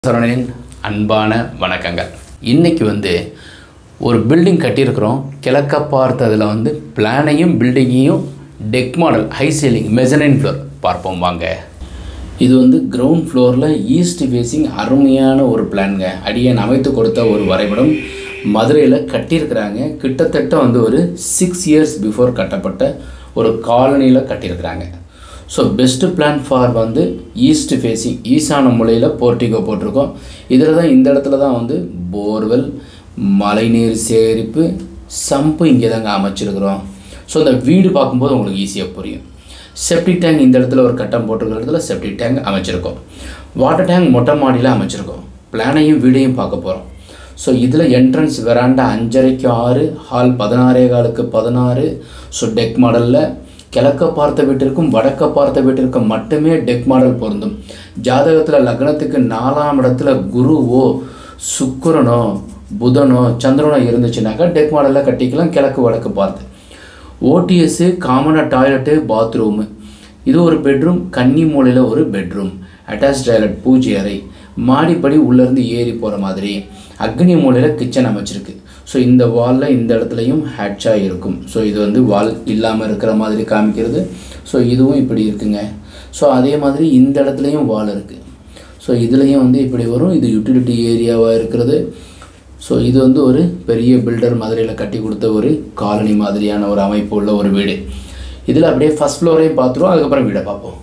சரவணனின் அன்பான வணக்கங்கள் இன்னைக்கு வந்து ஒரு பில்டிங் கட்டியிருக்கிறோம் கிழக்க பார்த்ததில் வந்து பிளானையும் பில்டிங்கையும் deck model high ceiling mezzanine floor பார்ப்போம் வாங்க இது வந்து கிரவுண்ட் ஃப்ளோரில் ஈஸ்ட் ஃபேஸிங் அருமையான ஒரு பிளான்ங்க அடியன் அமைத்து கொடுத்த ஒரு வரைபடம் மதுரையில் கட்டியிருக்கிறாங்க கிட்டத்தட்ட வந்து ஒரு சிக்ஸ் இயர்ஸ் பிஃபோர் கட்டப்பட்ட ஒரு காலனியில் கட்டியிருக்கிறாங்க ஸோ பெஸ்ட்டு பிளான் ஃபார் வந்து ஈஸ்ட் ஃபேஸிங் ஈசான மூலையில் போர்ட்டிகோ போட்டிருக்கோம் இதில் தான் இந்த இடத்துல தான் வந்து போர்வெல் மழைநீர் சேகரிப்பு சம்பு இங்கே தாங்க அமைச்சிருக்கிறோம் ஸோ இந்த வீடு பார்க்கும்போது உங்களுக்கு ஈஸியாக புரியும் செப்டிக் டேங்க் இந்த இடத்துல ஒரு கட்டம் போட்டிருக்கிற இடத்துல செப்டிக் டேங்க் அமைச்சிருக்கோம் வாட்டர் டேங்க் மொட்டை மாடியில் அமைச்சிருக்கோம் பிளானையும் வீடையும் பார்க்க போகிறோம் ஸோ இதில் என்ட்ரன்ஸ் வெராண்டா அஞ்சரைக்கு ஆறு ஹால் பதினாறே காலுக்கு பதினாறு ஸோ டெக் மாடலில் கிழக்க பார்த்த வீட்டிற்கும் வடக்க பார்த்த வீட்டிற்கும் மட்டுமே டெக் மாடல் பொருந்தும் ஜாதகத்தில் லக்னத்துக்கு நாலாம் இடத்துல குருவோ சுக்கிரனோ புதனோ சந்திரனோ இருந்துச்சுனாக்கா டெக் மாடலில் கட்டிக்கலாம் கிழக்கு வடக்கு பார்த்து ஓடிஎஸ்ஸு காமனாக டாய்லெட்டு பாத்ரூமு இது ஒரு பெட்ரூம் கன்னி மூலையில் ஒரு பெட்ரூம் அட்டாச் டாய்லெட் பூஜை அறை மாடிப்படி உள்ளேருந்து ஏறி போகிற மாதிரி அக்னி மூலையில் கிச்சன் அமைச்சிருக்கு ஸோ இந்த வாலில் இந்த இடத்துலையும் ஹேட்சாக இருக்கும் ஸோ இது வந்து வால் இல்லாமல் இருக்கிற மாதிரி காமிக்கிறது ஸோ இதுவும் இப்படி இருக்குங்க ஸோ அதே மாதிரி இந்த இடத்துலையும் வால் இருக்குது ஸோ இதுலேயும் வந்து இப்படி வரும் இது யூட்டிலிட்டி ஏரியாவாக இருக்கிறது ஸோ இது வந்து ஒரு பெரிய பில்டர் மதுரையில் கட்டி கொடுத்த ஒரு காலனி மாதிரியான ஒரு அமைப்பு உள்ள ஒரு வீடு இதில் அப்படியே ஃபஸ்ட் ஃப்ளோரையும் பார்த்துருவோம் அதுக்கப்புறம் வீடை பார்ப்போம்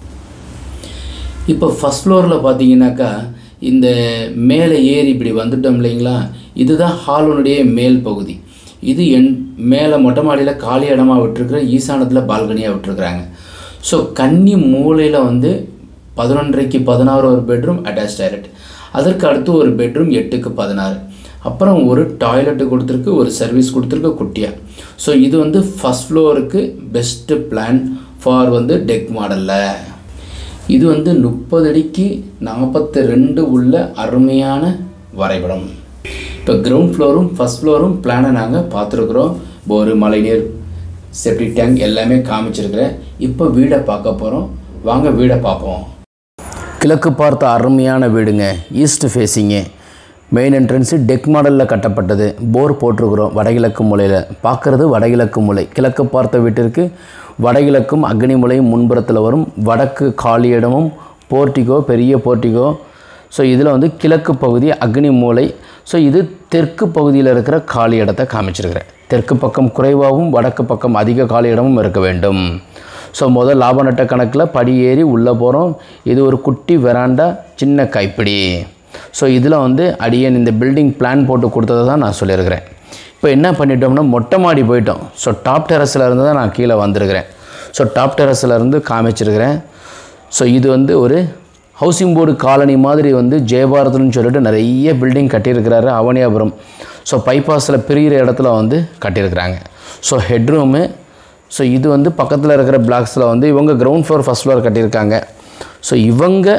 இப்போ ஃபஸ்ட் ஃப்ளோரில் பார்த்தீங்கன்னாக்கா இந்த மேலே ஏறி இப்படி வந்துட்டோம் இல்லைங்களா இதுதான் ஹாலுனுடைய மேல் பகுதி இது என் மேலே மொட்டை மாடியில் காலி இடமா விட்டுருக்குற ஈசானத்தில் பால்கனியாக விட்டுருக்குறாங்க ஸோ கன்னி மூலையில் வந்து பதினொன்றைக்கு பதினாறு ஒரு பெட்ரூம் அட்டாச் டாய்லெட் அதற்கு அடுத்து ஒரு பெட்ரூம் எட்டுக்கு பதினாறு அப்புறம் ஒரு டாய்லெட்டு கொடுத்துருக்கு ஒரு சர்வீஸ் கொடுத்துருக்கு குட்டியாக ஸோ இது வந்து ஃபஸ்ட் ஃப்ளோருக்கு பெஸ்ட்டு பிளான் ஃபார் வந்து டெக் மாடலில் இது வந்து முப்பது அடிக்கு நாற்பத்தி ரெண்டு உள்ள அருமையான வரைபடம் இப்போ கிரவுண்ட் ஃப்ளோரும் ஃபஸ்ட் ஃப்ளோரும் பிளானை நாங்கள் பார்த்துருக்குறோம் போரு மழைநீர் செப்டிக் டேங்க் எல்லாமே காமிச்சிருக்கிறேன் இப்போ வீடை பார்க்க போகிறோம் வாங்க வீடை பார்ப்போம் கிழக்கு பார்த்த அருமையான வீடுங்க ஈஸ்ட் ஃபேஸிங்கு மெயின் என்ட்ரன்ஸு டெக் மாடலில் கட்டப்பட்டது போர் போட்டிருக்கிறோம் வடகிழக்கு மூலையில் பார்க்குறது வடகிழக்கு மூலை கிழக்கு பார்த்த வீட்டிற்கு வடகிழக்கும் அக்னி மூலையும் முன்புறத்தில் வரும் வடக்கு காலி இடமும் போர்ட்டிகோ பெரிய போர்ட்டிகோ ஸோ இதில் வந்து கிழக்கு பகுதி அக்னி மூலை ஸோ இது தெற்கு பகுதியில் இருக்கிற காலி இடத்தை காமிச்சிருக்கிறேன் தெற்கு பக்கம் குறைவாகவும் வடக்கு பக்கம் அதிக காலி இடமும் இருக்க வேண்டும் ஸோ முதல் லாப நட்ட கணக்கில் படி ஏறி உள்ளே போகிறோம் இது ஒரு குட்டி வெராண்டா சின்ன கைப்பிடி ஸோ இதில் வந்து அடியன் இந்த பில்டிங் பிளான் போட்டு கொடுத்ததை தான் நான் சொல்லியிருக்கிறேன் இப்போ என்ன பண்ணிட்டோம்னா மொட்டை மாடி போயிட்டோம் ஸோ டாப் டெரஸில் இருந்து தான் நான் கீழே வந்திருக்கிறேன் ஸோ டாப் டெரஸில் இருந்து காமிச்சிருக்கிறேன் ஸோ இது வந்து ஒரு ஹவுசிங் போர்டு காலனி மாதிரி வந்து ஜெயபாரத்னு சொல்லிட்டு நிறைய பில்டிங் கட்டியிருக்கிறாரு அவனியாபுரம் ஸோ பைபாஸில் பிரிகிற இடத்துல வந்து கட்டியிருக்கிறாங்க ஸோ ஹெட்ரூமு ஸோ இது வந்து பக்கத்தில் இருக்கிற பிளாக்ஸில் வந்து இவங்க கிரவுண்ட் ஃப்ளோர் ஃபஸ்ட் ஃப்ளோர் கட்டியிருக்காங்க ஸோ இவங்க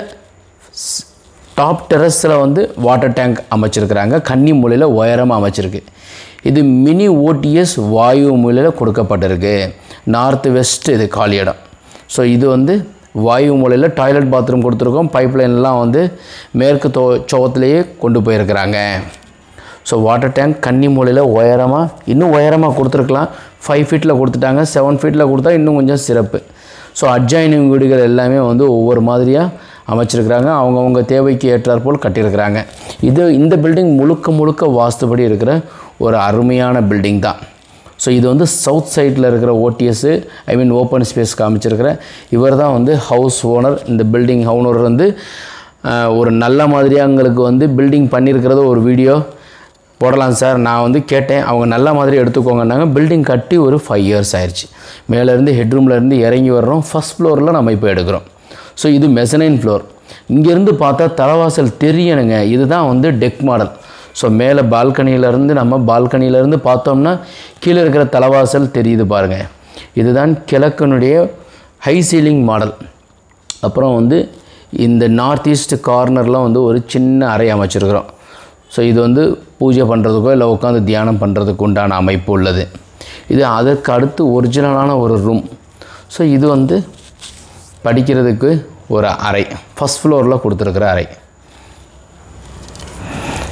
டாப் டெரஸில் வந்து வாட்டர் டேங்க் அமைச்சிருக்கிறாங்க கன்னி மூலையில் உயரமாக அமைச்சிருக்கு இது மினி ஓடிஎஸ் வாயு மூலையில் கொடுக்கப்பட்டிருக்கு நார்த் வெஸ்ட் இது காலி இடம் ஸோ இது வந்து வாயு மூலையில் டாய்லெட் பாத்ரூம் கொடுத்துருக்கோம் பைப் லைன்லாம் வந்து மேற்கு தோ சோகத்திலேயே கொண்டு போயிருக்கிறாங்க ஸோ வாட்டர் டேங்க் கன்னி மூலையில் உயரமாக இன்னும் உயரமாக கொடுத்துருக்கலாம் ஃபைவ் ஃபீட்டில் கொடுத்துட்டாங்க செவன் ஃபீட்டில் கொடுத்தா இன்னும் கொஞ்சம் சிறப்பு ஸோ அட்ஜாயினிங் வீடுகள் எல்லாமே வந்து ஒவ்வொரு மாதிரியாக அமைச்சிருக்கிறாங்க அவங்கவுங்க தேவைக்கு ஏற்றாற்போல் கட்டியிருக்கிறாங்க இது இந்த பில்டிங் முழுக்க முழுக்க வாஸ்துபடி இருக்கிற ஒரு அருமையான பில்டிங் தான் ஸோ இது வந்து சவுத் சைடில் இருக்கிற ஓடிஎஸ்ஸு ஐ மீன் ஓப்பன் ஸ்பேஸ் காமிச்சிருக்கிற இவர் தான் வந்து ஹவுஸ் ஓனர் இந்த பில்டிங் ஓனர் வந்து ஆஹ், ஒரு நல்ல மாதிரியாக எங்களுக்கு வந்து பில்டிங் பண்ணியிருக்கிறத ஒரு வீடியோ போடலாம் சார் நான் வந்து கேட்டேன் அவங்க நல்ல மாதிரி எடுத்துக்கோங்கன்னாங்க பில்டிங் கட்டி ஒரு ஃபைவ் இயர்ஸ் ஆயிடுச்சு மேலேருந்து ஹெட்ரூம்லேருந்து இறங்கி வர்றோம் ஃபஸ்ட் ஃப்ளோரில் நம்ம இப்போ எடுக்கிறோம் ஸோ இது மெசனைன் ஃப்ளோர் இங்கேருந்து பார்த்தா தலைவாசல் தெரியணுங்க இதுதான் வந்து டெக் மாடல் ஸோ மேலே பால்கனியிலேருந்து நம்ம பால்கனியிலேருந்து பார்த்தோம்னா கீழே இருக்கிற தலைவாசல் தெரியுது பாருங்கள் இதுதான் கிழக்கனுடைய ஹை சீலிங் மாடல் அப்புறம் வந்து இந்த நார்த் ஈஸ்ட் கார்னரில் வந்து ஒரு சின்ன அறை அமைச்சிருக்கிறோம் ஸோ இது வந்து பூஜை பண்ணுறதுக்கோ இல்லை உட்காந்து தியானம் பண்ணுறதுக்கு உண்டான அமைப்பு உள்ளது இது அதற்கு அடுத்து ஒரிஜினலான ஒரு ரூம் ஸோ இது வந்து படிக்கிறதுக்கு ஒரு அறை ஃபஸ்ட் ஃப்ளோரில் கொடுத்துருக்குற அறை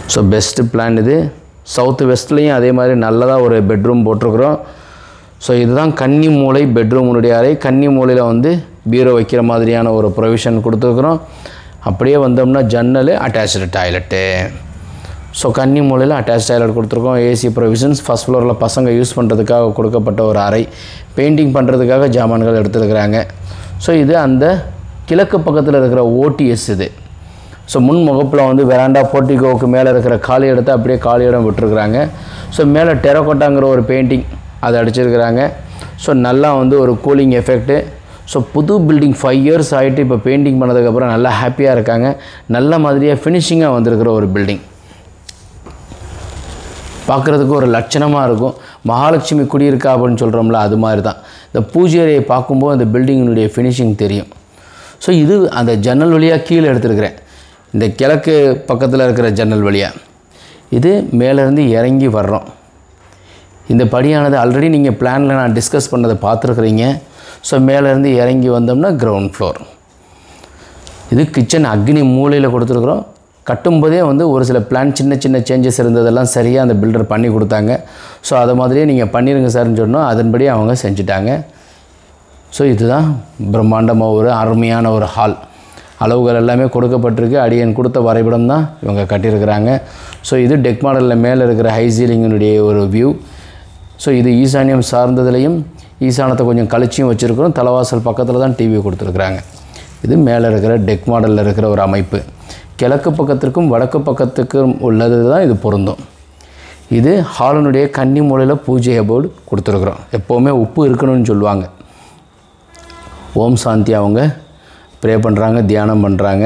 ஸோ பெஸ்ட்டு பிளான் இது சவுத் வெஸ்ட்லேயும் அதே மாதிரி நல்லதாக ஒரு பெட்ரூம் போட்டிருக்குறோம் ஸோ இதுதான் கன்னி மூலை பெட்ரூமுடைய அறை கன்னி மூலையில் வந்து பீரோ வைக்கிற மாதிரியான ஒரு ப்ரொவிஷன் கொடுத்துருக்குறோம் அப்படியே வந்தோம்னா ஜன்னல் அட்டாச்சு டாய்லெட்டு ஸோ கன்னி மூலையில் அட்டாச் டாய்லெட் கொடுத்துருக்கோம் ஏசி ப்ரொவிஷன்ஸ் ஃபஸ்ட் ஃப்ளோரில் பசங்க யூஸ் பண்ணுறதுக்காக கொடுக்கப்பட்ட ஒரு அறை பெயிண்டிங் பண்ணுறதுக்காக ஜாமான்கள் எடுத்துருக்குறாங்க ஸோ இது அந்த கிழக்கு பக்கத்தில் இருக்கிற ஓடிஎஸ் இது ஸோ முன் முகப்பில் வந்து வெராண்டா போர்ட்டிகோவுக்கு மேலே இருக்கிற காலி இடத்த அப்படியே காலி இடம் விட்டுருக்குறாங்க ஸோ மேலே டெரகோட்டாங்கிற ஒரு பெயிண்டிங் அதை அடிச்சிருக்கிறாங்க ஸோ நல்லா வந்து ஒரு கூலிங் எஃபெக்ட்டு ஸோ புது பில்டிங் ஃபைவ் இயர்ஸ் ஆகிட்டு இப்போ பெயிண்டிங் பண்ணதுக்கப்புறம் நல்லா ஹாப்பியாக இருக்காங்க நல்ல மாதிரியாக ஃபினிஷிங்காக வந்திருக்கிற ஒரு பில்டிங் பார்க்குறதுக்கு ஒரு லட்சணமாக இருக்கும் மகாலட்சுமி குடியிருக்கா அப்படின்னு சொல்கிறோம்ல அது மாதிரி தான் இந்த பூஜை அறையை பார்க்கும்போது அந்த பில்டிங்கினுடைய ஃபினிஷிங் தெரியும் ஸோ இது அந்த ஜன்னல் வழியாக கீழே எடுத்துருக்கிறேன் இந்த கிழக்கு பக்கத்தில் இருக்கிற ஜன்னல் வழியாக இது மேலேருந்து இறங்கி வர்றோம் இந்த படியானது ஆல்ரெடி நீங்கள் பிளானில் நான் டிஸ்கஸ் பண்ணதை பார்த்துருக்குறீங்க ஸோ மேலேருந்து இறங்கி வந்தோம்னா கிரவுண்ட் ஃப்ளோர் இது கிச்சன் அக்னி மூலையில் கொடுத்துருக்குறோம் கட்டும்போதே வந்து ஒரு சில பிளான் சின்ன சின்ன சேஞ்சஸ் இருந்ததெல்லாம் சரியாக அந்த பில்டர் பண்ணி கொடுத்தாங்க ஸோ அதை மாதிரியே நீங்கள் பண்ணிடுங்க சார்னு சொன்னோம் அதன்படி அவங்க செஞ்சுட்டாங்க ஸோ இதுதான் பிரம்மாண்டமாக ஒரு அருமையான ஒரு ஹால் அளவுகள் எல்லாமே கொடுக்கப்பட்டிருக்கு அடியன் கொடுத்த வரைபடம் தான் இவங்க கட்டியிருக்கிறாங்க ஸோ இது டெக் மாடலில் மேலே இருக்கிற ஹை சீலிங்கினுடைய ஒரு வியூ ஸோ இது ஈசானியம் சார்ந்ததுலேயும் ஈசானத்தை கொஞ்சம் கழிச்சியும் வச்சுருக்கிறோம் தலைவாசல் பக்கத்தில் தான் டிவி கொடுத்துருக்குறாங்க இது மேலே இருக்கிற டெக் மாடலில் இருக்கிற ஒரு அமைப்பு கிழக்கு பக்கத்திற்கும் வடக்கு பக்கத்துக்கும் உள்ளது தான் இது பொருந்தும் இது ஹாலனுடைய கன்னி மூலையில் பூஜை போர்டு கொடுத்துருக்குறோம் எப்போவுமே உப்பு இருக்கணும்னு சொல்லுவாங்க ஓம் சாந்தி அவங்க ப்ரே பண்ணுறாங்க தியானம் பண்ணுறாங்க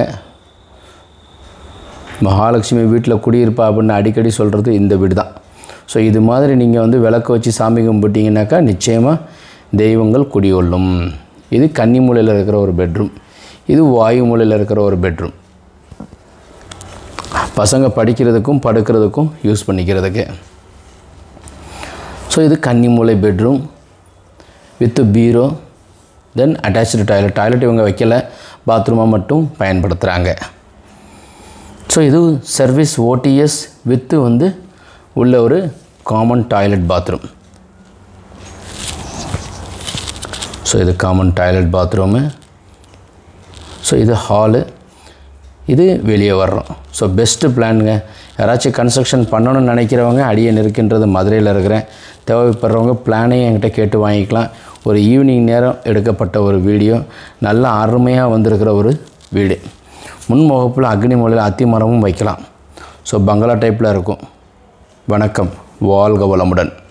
மகாலட்சுமி வீட்டில் குடியிருப்பா அப்படின்னு அடிக்கடி சொல்கிறது இந்த வீடு தான் ஸோ இது மாதிரி நீங்கள் வந்து விளக்கு வச்சு சாமி கும்பிட்டீங்கன்னாக்கா நிச்சயமாக தெய்வங்கள் குடிகொள்ளும் இது கன்னி மூலையில் இருக்கிற ஒரு பெட்ரூம் இது வாயு மூலையில் இருக்கிற ஒரு பெட்ரூம் பசங்க படிக்கிறதுக்கும் படுக்கிறதுக்கும் யூஸ் பண்ணிக்கிறதுக்கு ஸோ இது கன்னி மூலை bedroom with bureau then attach toilet toilet இவங்க வைக்கல பாத்ரூமாக மட்டும் பயன்படுத்துகிறாங்க ஸோ இது சர்வீஸ் ஓடிஎஸ் வித்து வந்து உள்ள ஒரு காமன் டாய்லெட் பாத்ரூம் ஸோ இது காமன் டாய்லெட் பாத்ரூமு ஸோ இது ஹாலு இது வெளியே வர்றோம் ஸோ பெஸ்ட்டு பிளானுங்க யாராச்சும் கன்ஸ்ட்ரக்ஷன் பண்ணணும்னு நினைக்கிறவங்க அடியன் இருக்கின்றது மதுரையில் இருக்கிறேன் தேவைப்படுறவங்க பிளானையும் என்கிட்ட கேட்டு வாங்கிக்கலாம் ஒரு ஈவினிங் நேரம் எடுக்கப்பட்ட ஒரு வீடியோ நல்ல அருமையாக வந்திருக்கிற ஒரு வீடு முன்முகப்பில் அக்னி மூலையில் அத்தி மரமும் வைக்கலாம் ஸோ பங்களா டைப்பில் இருக்கும் வணக்கம் வாழ்க வளமுடன்